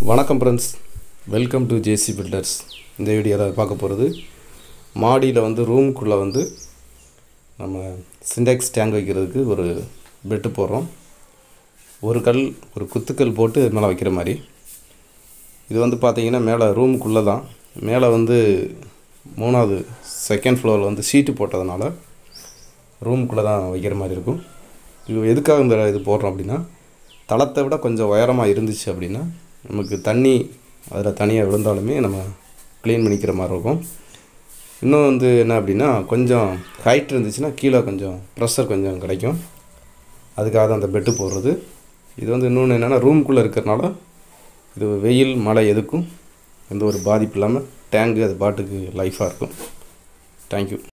வணக்கம் friends welcome to JC Builders இந்த வீடியோவில் பார்க்க போகிறது மாடியில் வந்து ரூமுக்குள்ளே வந்து நம்ம சிண்டெக்ஸ் டேங்க் வைக்கிறதுக்கு ஒரு பெட்டு போடுறோம் ஒரு கல் ஒரு குத்துக்கல் போட்டு இது மேலே வைக்கிற மாதிரி இது வந்து பார்த்தீங்கன்னா மேலே ரூமுக்குள்ளே தான் மேலே வந்து மூணாவது செகண்ட் ஃப்ளோரில் வந்து சீட்டு போட்டதுனால ரூமுக்குள்ளே தான் வைக்கிற மாதிரி இருக்கும் இது எதுக்காக இந்த இது போடுறோம் அப்படின்னா தளத்தை விட கொஞ்சம் உயரமாக இருந்துச்சு அப்படின்னா நமக்கு தண்ணி அதில் தனியாக விழுந்தாலுமே நம்ம க்ளீன் பண்ணிக்கிற மாதிரி இருக்கும் இன்னும் வந்து என்ன அப்படின்னா கொஞ்சம் ஹைட் இருந்துச்சுன்னா கீழே கொஞ்சம் ப்ரெஷர் கொஞ்சம் கிடைக்கும் அதுக்காக தான் அந்த பெட்டு போடுறது இது வந்து இன்னொன்று என்னென்னா ரூம்குள்ளே இருக்கிறனால இது வெயில் மழை எதுக்கும் எந்த ஒரு பாதிப்பு இல்லாமல் டேங்கு அது பாட்டுக்கு லைஃபாக இருக்கும் தேங்க்யூ